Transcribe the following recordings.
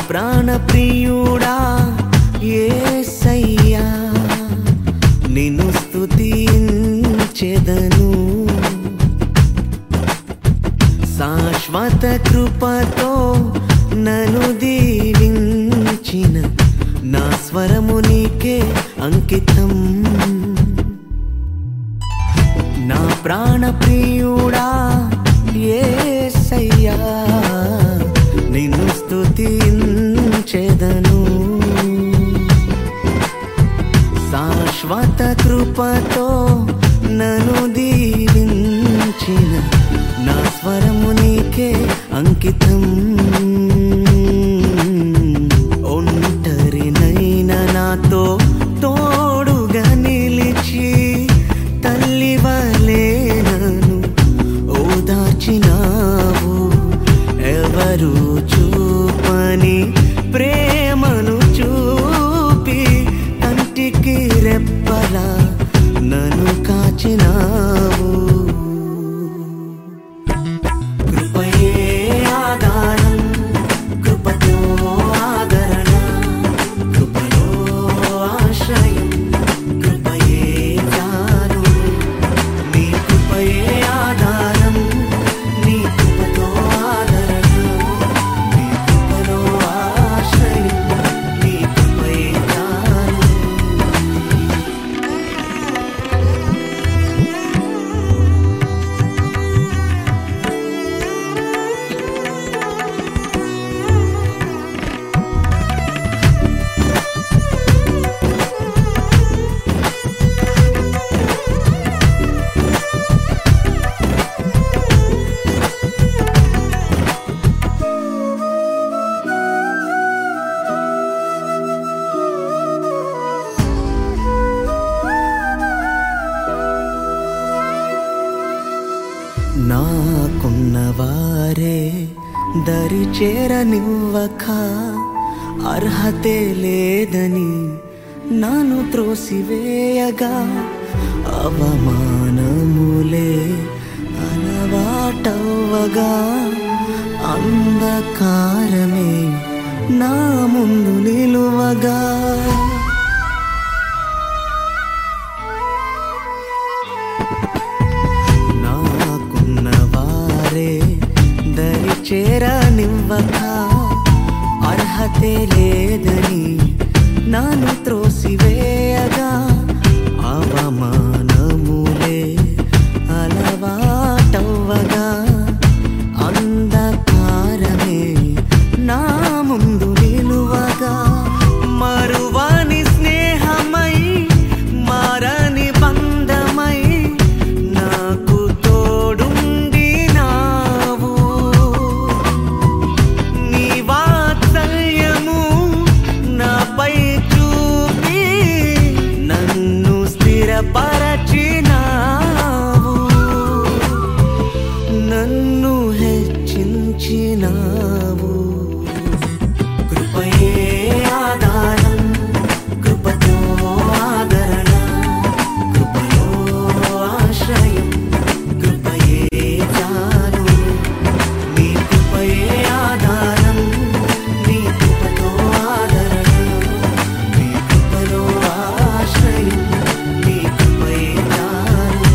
ప్రాణ ప్రియుడా ఏసయ్యా నిన్ను స్తుతించెదను శాశ్వత కృపతో నన్ను దీవించిన నా స్వరము నీకే అంకితం నా ప్రాణ ప్రియుడా ఏసయ్యా నిన్ను స్తుతించెదను శాశ్వత కృపతో నన్ను దీవించిన నా స్వరము నీకే అంకితం ఒంటరినైన నాతో తోడుగా నిలిచి తల్లి వలే నన్ను ఓదార్చినావు ఎవరు చూపని ప్రేమను చూపి కంటికి రెప్పలా నన్ను కాచినావు కృపయే ఆధారం కృపతో ఆదరణ కృపలో ఆశ్రయం కృపయే చాలు నీ కృపయే ఆధారం నీ కృపతో ఆదరణ నీ కృపలో ఆశ్రయం నీ కృపయే చాలు నాకున్నవారే దరి చేరనివ్వక అర్హతే లేదని నాను త్రోసివేయగా అవమానములే అలవాటవ్వగా అంధకారమే నా ముందు నిలువగా నాకున్నవారే దరి చేరనివ్వక అర్హతే లేదని నాను త్రోసివేయగా అవమానములే అలవాటవ్వగా అంధకారమే నా ముందు నిలువగా మరువని స్నేహమై మారని బంధమై నాకు తోడుండినావు నీ వాత్సల్యము నాపై చూపి నన్ను స్థిరపరచినావు నన్ను హెచ్చించినావు కృపయే ఆధారం కృపతో ఆదరణ కృపలో ఆశ్రయం కృపయే చాలు నీ కృపయే ఆధారం నీ కృపతో ఆదరణ నీ కృపలో ఆశ్రయం నీ కృపయే చాలు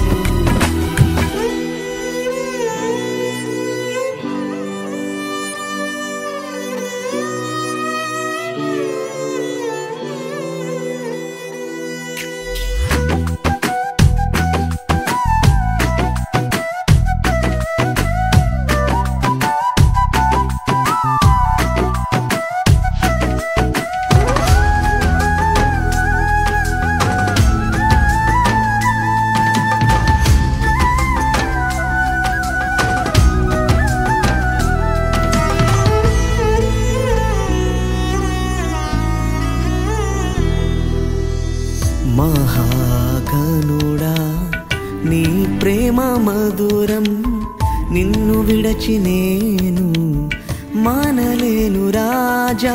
మహాగనుడా నీ ప్రేమ మధురం నిన్ను విడచి నేను మానలేను రాజా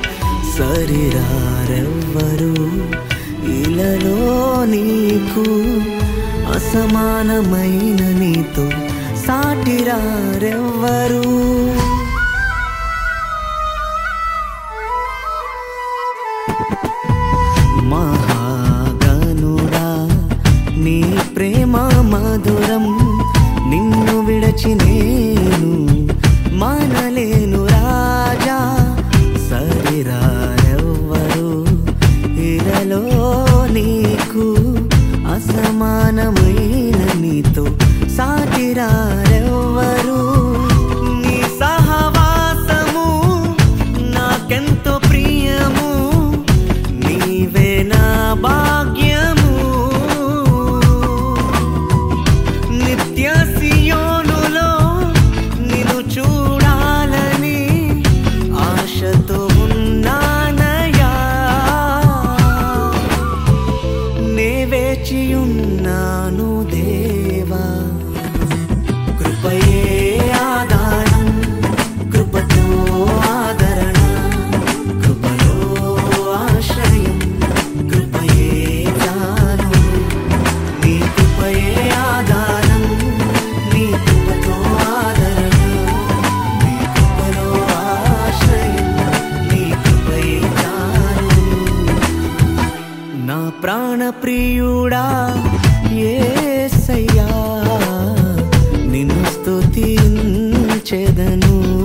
సరిరారెవ్వరు ఇలలో నీకు అసమానమైన నీతో సాటిరారెవ్వరు మహాగనుడా నీ ప్రేమ మధురం నిన్ను విడచి నేను మానలేను రాజా సరిరారెవ్వరు ఇలలో నీకు అసమానమైన నీతో సాటిరారెవ్వరు నీ సహవాసము నాకెంతో ప్రియము నీవే నా భాగ్యము నిత్య సియోనులో నిన్ను చూడాలని ఆశతో ఉన్నానయా నే వేచియున్నాను దేవా కృపయే ఆధారం కృపతో ఆదరణ కృపలో ఆశ్రయం కృపయే చాలు నీ కృపయే ఆధారం నీ కృపతో ఆదరణ నీ కృపలో ఆశ్రయం నీ కృపయే చాలు నా ప్రాణ ప్రియుడా ఏసయ్యా నిన్ను స్తుతించెదను